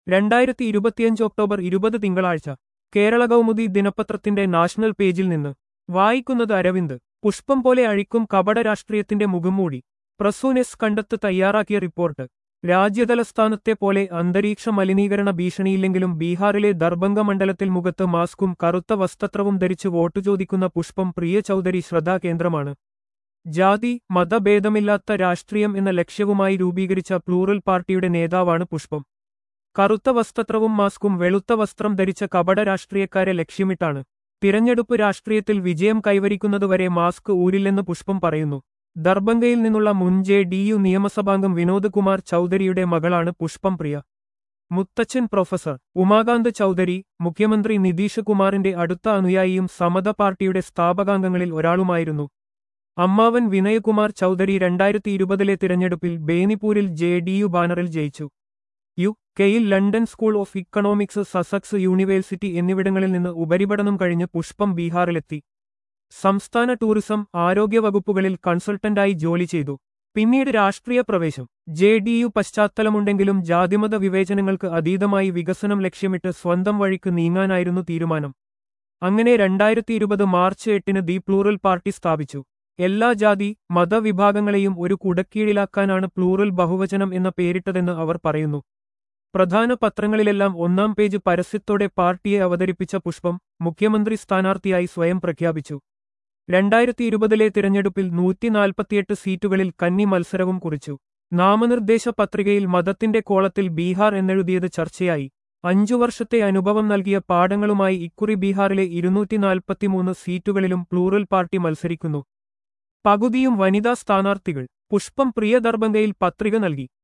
രണ്ടായിരത്തി ഇരുപത്തിയഞ്ച് ഒക്ടോബർ ഇരുപത് തിങ്കളാഴ്ച കേരള കൗമുദി ദിനപത്രത്തിന്റെ നാഷണൽ പേജിൽ നിന്ന് വായിക്കുന്നത് അരവിന്ദ് പുഷ്പം പോലെ അഴിക്കും കപട രാഷ്ട്രീയത്തിന്റെ മുഖംമൂടി പ്രസൂനെസ് കണ്ടെത്ത് തയ്യാറാക്കിയ റിപ്പോർട്ട് രാജ്യതലസ്ഥാനത്തെ പോലെ അന്തരീക്ഷ മലിനീകരണ ഭീഷണിയില്ലെങ്കിലും ബീഹാറിലെ ദർഭംഗ മണ്ഡലത്തിൽ മുഖത്ത് മാസ്കും കറുത്ത വസ്ത്രവും ധരിച്ച് വോട്ടു ചോദിക്കുന്ന പുഷ്പം പ്രിയ ചൌധരി ശ്രദ്ധാകേന്ദ്രമാണ് ജാതി മതഭേദമില്ലാത്ത രാഷ്ട്രീയം എന്ന ലക്ഷ്യവുമായി രൂപീകരിച്ച പ്ലൂറൽ പാർട്ടിയുടെ നേതാവാണ് പുഷ്പം കറുത്ത വസ്ത്രവും മാസ്കും വെളുത്ത വസ്ത്രം ധരിച്ച കപട രാഷ്ട്രീയക്കാരെ ലക്ഷ്യമിട്ടാണ് തിരഞ്ഞെടുപ്പ് രാഷ്ട്രീയത്തിൽ വിജയം കൈവരിക്കുന്നതുവരെ മാസ്ക് ഊരില്ലെന്ന് പുഷ്പം പറയുന്നു ദർഭംഗയിൽ നിന്നുള്ള മുൻ ജെ ഡി യു നിയമസഭാംഗം വിനോദ് കുമാർ ചൌധരിയുടെ മകളാണ് പുഷ്പം പ്രിയ മുത്തച്ഛൻ പ്രൊഫസർ ഉമാകാന്ത് ചൌധരി മുഖ്യമന്ത്രി നിതീഷ് കുമാറിന്റെ അടുത്ത അനുയായിയും സമത പാർട്ടിയുടെ സ്ഥാപകാംഗങ്ങളിൽ ഒരാളുമായിരുന്നു അമ്മാവൻ വിനയകുമാർ ചൌധരി രണ്ടായിരത്തി ഇരുപതിലെ തിരഞ്ഞെടുപ്പിൽ ബേനിപൂരിൽ ജെ ഡി യു ബാനറിൽ ജയിച്ചു യു കെയിൽ London School of Economics Sussex University എന്നിവിടങ്ങളിൽ നിന്ന് ഉപരിപഠനം കഴിഞ്ഞ് പുഷ്പം ബീഹാറിലെത്തി സംസ്ഥാന ടൂറിസം ആരോഗ്യ വകുപ്പുകളിൽ കൺസൾട്ടന്റായി ജോലി ചെയ്തു പിന്നീട് രാഷ്ട്രീയ പ്രവേശം ജെ ഡി യു പശ്ചാത്തലമുണ്ടെങ്കിലും ജാതിമത വിവേചനങ്ങൾക്ക് അതീതമായി വികസനം ലക്ഷ്യമിട്ട് സ്വന്തം വഴിക്ക് നീങ്ങാനായിരുന്നു തീരുമാനം അങ്ങനെ രണ്ടായിരത്തി ഇരുപത് മാർച്ച് എട്ടിന് ദി പ്ലൂറൽ പാർട്ടി സ്ഥാപിച്ചു എല്ലാ ജാതി മതവിഭാഗങ്ങളെയും ഒരു കുടക്കീഴിലാക്കാനാണ് പ്ലൂറൽ ബഹുവചനം എന്ന പേരിട്ടതെന്ന് അവർ പറയുന്നു പ്രധാന പത്രങ്ങളിലെല്ലാം ഒന്നാം പേജ് പരസ്യത്തോടെ പാർട്ടിയെ അവതരിപ്പിച്ച പുഷ്പം മുഖ്യമന്ത്രി സ്ഥാനാർത്ഥിയായി സ്വയം പ്രഖ്യാപിച്ചു രണ്ടായിരത്തി ഇരുപതിലെ തിരഞ്ഞെടുപ്പിൽ നൂറ്റിനാൽപ്പത്തിയെട്ട് സീറ്റുകളിൽ കന്നി മത്സരവും കുറിച്ചു നാമനിർദ്ദേശ പത്രികയിൽ മതത്തിന്റെ കോളത്തിൽ ബീഹാർ എന്നെഴുതിയത് ചർച്ചയായി അഞ്ചു വർഷത്തെ അനുഭവം നൽകിയ പാഠങ്ങളുമായി ഇക്കുറി ബീഹാറിലെ ഇരുന്നൂറ്റിനാൽപ്പത്തിമൂന്ന് സീറ്റുകളിലും പ്ലൂറൽ പാർട്ടി മത്സരിക്കുന്നു പകുതിയും വനിതാ സ്ഥാനാർത്ഥികൾ പുഷ്പം പ്രിയ ദർഭംഗയിൽ പത്രിക നൽകി